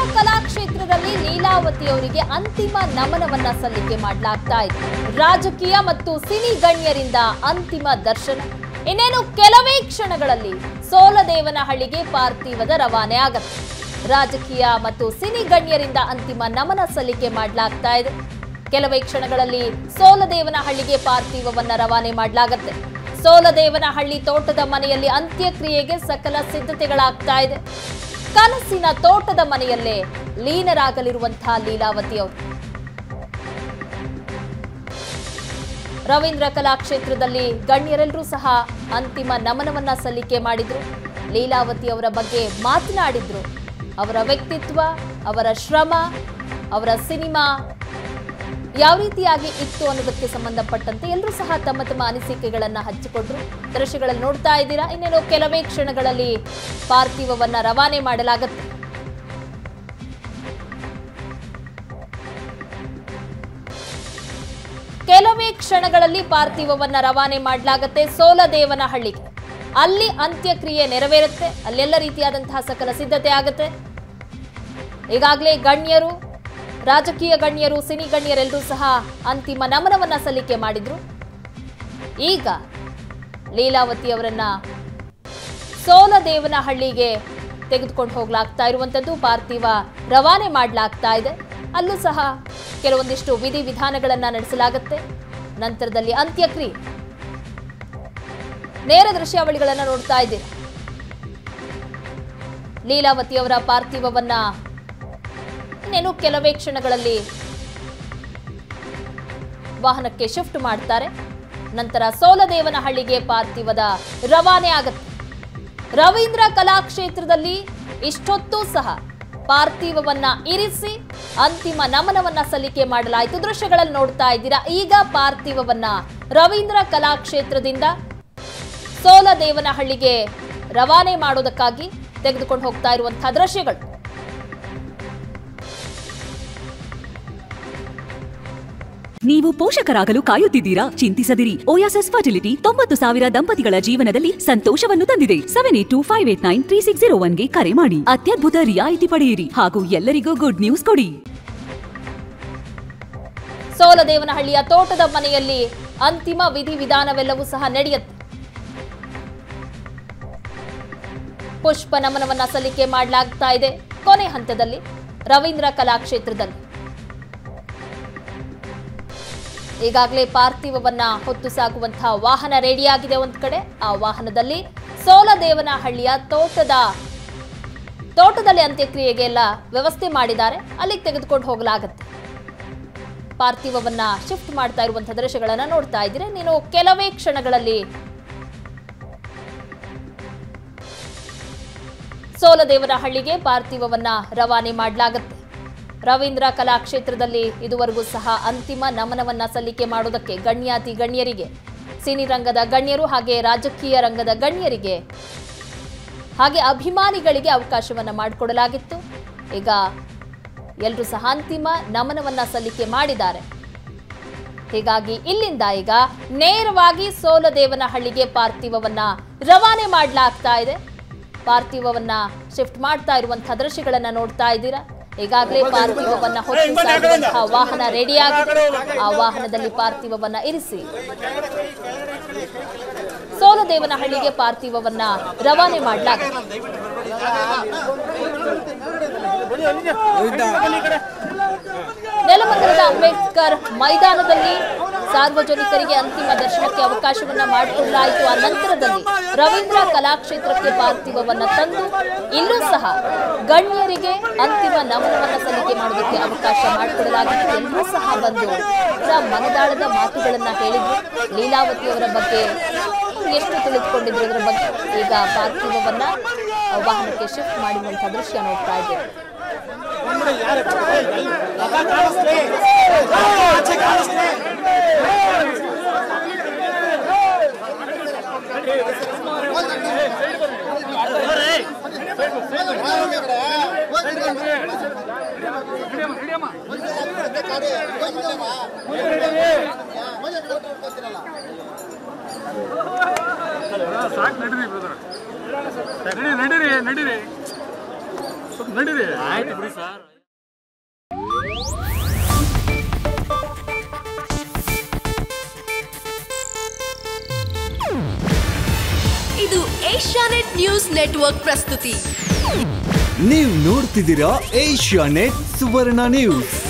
ಕಲಾಕ್ಷೇತ್ರದಲ್ಲಿ ಲೀಲಾವತಿ ಅವರಿಗೆ ಅಂತಿಮ ನಮನವನ್ನ ಸಲ್ಲಿಕೆ ಮಾಡಲಾಗ್ತಾ ಇದೆ ರಾಜಕೀಯ ಮತ್ತು ಸಿನಿ ಗಣ್ಯರಿಂದ ಅಂತಿಮ ದರ್ಶನ ಇನ್ನೇನು ಕೆಲವೇ ಕ್ಷಣಗಳಲ್ಲಿ ಸೋಲದೇವನಹಳ್ಳಿಗೆ ಪಾರ್ಥಿವದ ರವಾನೆ ಆಗತ್ತೆ ರಾಜಕೀಯ ಮತ್ತು ಸಿನಿ ಗಣ್ಯರಿಂದ ಅಂತಿಮ ನಮನ ಸಲ್ಲಿಕೆ ಮಾಡಲಾಗ್ತಾ ಇದೆ ಕೆಲವೇ ಕ್ಷಣಗಳಲ್ಲಿ ಸೋಲದೇವನಹಳ್ಳಿಗೆ ಪಾರ್ಥಿವವನ್ನ ರವಾನೆ ಮಾಡಲಾಗತ್ತೆ ಸೋಲದೇವನಹಳ್ಳಿ ತೋಟದ ಮನೆಯಲ್ಲಿ ಅಂತ್ಯಕ್ರಿಯೆಗೆ ಸಕಲ ಸಿದ್ಧತೆಗಳಾಗ್ತಾ ಇದೆ ಕನಸಿನ ತೋಟದ ಮನೆಯಲ್ಲೇ ಲೀನರಾಗಲಿರುವಂತಹ ಲೀಲಾವತಿ ಅವರು ರವೀಂದ್ರ ಕಲಾಕ್ಷೇತ್ರದಲ್ಲಿ ಗಣ್ಯರೆಲ್ಲರೂ ಸಹ ಅಂತಿಮ ನಮನವನ್ನ ಸಲ್ಲಿಕೆ ಮಾಡಿದ್ರು ಲೀಲಾವತಿ ಅವರ ಬಗ್ಗೆ ಮಾತನಾಡಿದ್ರು ಅವರ ವ್ಯಕ್ತಿತ್ವ ಅವರ ಶ್ರಮ ಅವರ ಸಿನಿಮಾ ಯಾವ ರೀತಿಯಾಗಿ ಇತ್ತು ಅನ್ನೋದಕ್ಕೆ ಸಂಬಂಧಪಟ್ಟಂತೆ ಎಲ್ಲರೂ ಸಹ ತಮ್ಮ ತಮ್ಮ ಅನಿಸಿಕೆಗಳನ್ನ ಹಂಚಿಕೊಂಡ್ರು ದೃಶ್ಯಗಳಲ್ಲಿ ನೋಡ್ತಾ ಇದ್ದೀರಾ ಇನ್ನೇನು ಕೆಲವೇ ಕ್ಷಣಗಳಲ್ಲಿ ಪಾರ್ಥಿವವನ್ನ ರವಾನೆ ಮಾಡಲಾಗುತ್ತೆ ಕೆಲವೇ ಕ್ಷಣಗಳಲ್ಲಿ ಪಾರ್ಥಿವವನ್ನ ರವಾನೆ ಮಾಡಲಾಗುತ್ತೆ ಸೋಲದೇವನಹಳ್ಳಿಗೆ ಅಲ್ಲಿ ಅಂತ್ಯಕ್ರಿಯೆ ನೆರವೇರುತ್ತೆ ಅಲ್ಲೆಲ್ಲ ರೀತಿಯಾದಂತಹ ಸಕಲ ಸಿದ್ಧತೆ ಆಗುತ್ತೆ ಈಗಾಗಲೇ ಗಣ್ಯರು ರಾಜಕೀಯ ಗಣ್ಯರು ಸಿನಿ ಗಣ್ಯರೆಲ್ಲರೂ ಸಹ ಅಂತಿಮ ನಮನವನ್ನ ಸಲ್ಲಿಕೆ ಮಾಡಿದ್ರು ಈಗ ಲೀಲಾವತಿ ಅವರನ್ನ ಸೋಲದೇವನಹಳ್ಳಿಗೆ ತೆಗೆದುಕೊಂಡು ಹೋಗ್ಲಾಗ್ತಾ ಇರುವಂತದ್ದು ಪಾರ್ಥಿವ ರವಾನೆ ಮಾಡಲಾಗ್ತಾ ಇದೆ ಅಲ್ಲೂ ಸಹ ಕೆಲವೊಂದಿಷ್ಟು ವಿಧಿ ವಿಧಾನಗಳನ್ನ ನಡೆಸಲಾಗುತ್ತೆ ನಂತರದಲ್ಲಿ ಅಂತ್ಯಕ್ರಿಯೆ ನೇರ ದೃಶ್ಯಾವಳಿಗಳನ್ನ ನೋಡ್ತಾ ಇದ್ದೀರಿ ಲೀಲಾವತಿ ಅವರ ಪಾರ್ಥಿವವನ್ನ ಇನ್ನೇನು ಕೆಲವೇ ಕ್ಷಣಗಳಲ್ಲಿ ವಾಹನಕ್ಕೆ ಶಿಫ್ಟ್ ಮಾಡ್ತಾರೆ ನಂತರ ಸೋಲದೇವನಹಳ್ಳಿಗೆ ಪಾರ್ಥಿವದ ರವಾನೆ ಆಗುತ್ತೆ ರವೀಂದ್ರ ಕಲಾಕ್ಷೇತ್ರದಲ್ಲಿ ಇಷ್ಟೊತ್ತು ಸಹ ಪಾರ್ಥಿವವನ್ನ ಇರಿಸಿ ಅಂತಿಮ ನಮನವನ್ನ ಸಲ್ಲಿಕೆ ಮಾಡಲಾಯಿತು ದೃಶ್ಯಗಳಲ್ಲಿ ನೋಡ್ತಾ ಇದ್ದೀರಾ ಈಗ ಪಾರ್ಥಿವವನ್ನ ರವೀಂದ್ರ ಕಲಾಕ್ಷೇತ್ರದಿಂದ ಸೋಲದೇವನಹಳ್ಳಿಗೆ ರವಾನೆ ಮಾಡೋದಕ್ಕಾಗಿ ತೆಗೆದುಕೊಂಡು ಹೋಗ್ತಾ ಇರುವಂತಹ ದೃಶ್ಯಗಳು ನೀವು ಪೋಷಕರಾಗಲು ಕಾಯುತ್ತಿದ್ದೀರಾ ಚಿಂತಿಸದಿರಿ ಓಯಾಸಸ್ ಫರ್ಟಿಲಿಟಿ ತೊಂಬತ್ತು ಸಾವಿರ ದಂಪತಿಗಳ ಜೀವನದಲ್ಲಿ ಸಂತೋಷವನ್ನು ತಂದಿದೆ seven eight two five eight nine three six zero ಒನ್ಗೆ ಕರೆ ಮಾಡಿ ಅತ್ಯದ್ಭುತ ರಿಯಾಯಿತಿ ಪಡೆಯಿರಿ ಹಾಗೂ ಎಲ್ಲರಿಗೂ ಗುಡ್ ನ್ಯೂಸ್ ಕೊಡಿ ಸೋಲದೇವನಹಳ್ಳಿಯ ತೋಟದ ಮನೆಯಲ್ಲಿ ಅಂತಿಮ ವಿಧಿ ವಿಧಾನವೆಲ್ಲವೂ ಸಹ ನಡೆಯುತ್ತೆ ಪುಷ್ಪ ನಮನವನ್ನ ಸಲ್ಲಿಕೆ ಮಾಡಲಾಗ್ತಾ ಇದೆ ಕೊನೆ ಹಂತದಲ್ಲಿ ರವೀಂದ್ರ ಕಲಾಕ್ಷೇತ್ರದಲ್ಲಿ ಈಗಾಗಲೇ ಪಾರ್ಥಿವವನ್ನ ಹೊತ್ತು ಸಾಗುವಂತಹ ವಾಹನ ರೆಡಿಯಾಗಿದೆ ಒಂದ್ ಕಡೆ ಆ ವಾಹನದಲ್ಲಿ ಸೋಲದೇವನಹಳ್ಳಿಯ ತೋಟದ ತೋಟದಲ್ಲಿ ಅಂತ್ಯಕ್ರಿಯೆಗೆ ಎಲ್ಲ ವ್ಯವಸ್ಥೆ ಮಾಡಿದ್ದಾರೆ ಅಲ್ಲಿಗೆ ತೆಗೆದುಕೊಂಡು ಹೋಗಲಾಗುತ್ತೆ ಪಾರ್ಥಿವವನ್ನ ಶಿಫ್ಟ್ ಮಾಡ್ತಾ ಇರುವಂತಹ ದೃಶ್ಯಗಳನ್ನ ನೋಡ್ತಾ ಇದ್ದೀರಾ ನೀನು ಕೆಲವೇ ಕ್ಷಣಗಳಲ್ಲಿ ಸೋಲದೇವನಹಳ್ಳಿಗೆ ಪಾರ್ಥಿವವನ್ನ ರವಾನೆ ಮಾಡಲಾಗುತ್ತೆ ರವೀಂದ್ರ ಕಲಾಕ್ಷೇತ್ರದಲ್ಲಿ ಇದುವರೆಗೂ ಸಹ ಅಂತಿಮ ನಮನವನ್ನ ಸಲ್ಲಿಕೆ ಮಾಡೋದಕ್ಕೆ ಗಣ್ಯಾತಿ ಗಣ್ಯರಿಗೆ ಸಿನಿ ರಂಗದ ಗಣ್ಯರು ಹಾಗೆ ರಾಜಕೀಯ ರಂಗದ ಗಣ್ಯರಿಗೆ ಹಾಗೆ ಅಭಿಮಾನಿಗಳಿಗೆ ಅವಕಾಶವನ್ನ ಮಾಡಿಕೊಡಲಾಗಿತ್ತು ಈಗ ಎಲ್ಲರೂ ಸಹ ಅಂತಿಮ ನಮನವನ್ನ ಸಲ್ಲಿಕೆ ಮಾಡಿದ್ದಾರೆ ಹೀಗಾಗಿ ಇಲ್ಲಿಂದ ಈಗ ನೇರವಾಗಿ ಸೋಲದೇವನಹಳ್ಳಿಗೆ ಪಾರ್ಥಿವವನ್ನ ರವಾನೆ ಮಾಡಲಾಗ್ತಾ ಇದೆ ಪಾರ್ಥಿವವನ್ನ ಶಿಫ್ಟ್ ಮಾಡ್ತಾ ಇರುವಂತಹ ದೃಶ್ಯಗಳನ್ನ ನೋಡ್ತಾ ಇದ್ದೀರಾ ಈಗಾಗಲೇ ಪಾರ್ಥಿವವನ್ನ ಹೊತ್ತು ಸಾಗುವಂತಹ ವಾಹನ ರೆಡಿಯಾಗಿದೆ ಆ ವಾಹನದಲ್ಲಿ ಪಾರ್ಥಿವವನ್ನ ಇರಿಸಿ ಸೋಲದೇವನಹಳ್ಳಿಗೆ ಪಾರ್ಥಿವವನ್ನ ರವಾನೆ ಮಾಡಲಾಗಿದೆ ನೆಲಮಂಗಲದ ಅಂಬೇಡ್ಕರ್ ಮೈದಾನದಲ್ಲಿ ಸಾರ್ವಜನಿಕರಿಗೆ ಅಂತಿಮ ದರ್ಶನಕ್ಕೆ ಅವಕಾಶವನ್ನ ಮಾಡಿಕೊಳ್ಳಲಾಯಿತು ಆ ನಂತರದಲ್ಲಿ ರವೀಂದ್ರ ಕಲಾಕ್ಷೇತ್ರಕ್ಕೆ ಪಾರ್ಥಿವವನ್ನ ತಂದು ಇಲ್ಲೂ ಸಹ ಗಣ್ಯರಿಗೆ ಅಂತಿಮ ನಮನವನ್ನ ಸಲ್ಲಿಕೆ ಮಾಡೋದಕ್ಕೆ ಅವಕಾಶ ಮಾಡಿಕೊಡಲಾಗಿತ್ತು ಎಲ್ಲರೂ ಸಹ ಬಂದು ಅವರ ಮನದಾಳದ ಮಾತುಗಳನ್ನ ಹೇಳಿದ್ರು ಲೀಲಾವತಿ ಅವರ ಬಗ್ಗೆ ಎಷ್ಟು ತಿಳಿದುಕೊಂಡಿದ್ರು ಅದರ ಬಗ್ಗೆ ಈಗ ಪಾರ್ಥಿವವನ್ನ ವಾಹನಕ್ಕೆ ಶಿಫ್ಟ್ ಮಾಡಿರುವಂತಹ ದೃಶ್ಯ ನೋಡ್ತಾ ಇದ್ದೇವೆ ಸಾಕು ನಡೀರಿ ಬ್ರದರ್ ನಡೀರಿ ನಡೀರಿ ನಡೀರಿ ಸ್ವಲ್ಪ ನಡೀರಿ ಆಯ್ತು ಬಿಡಿ ಸರ್ ಇದು ಏಷ್ಯಾನೆಟ್ ನ್ಯೂಸ್ ನೆಟ್ವರ್ಕ್ ಪ್ರಸ್ತುತಿ ನೀವು ನೋಡ್ತಿದ್ದೀರಾ ಏಷ್ಯಾ ನೆಟ್ ಸುವರ್ಣ ನ್ಯೂಸ್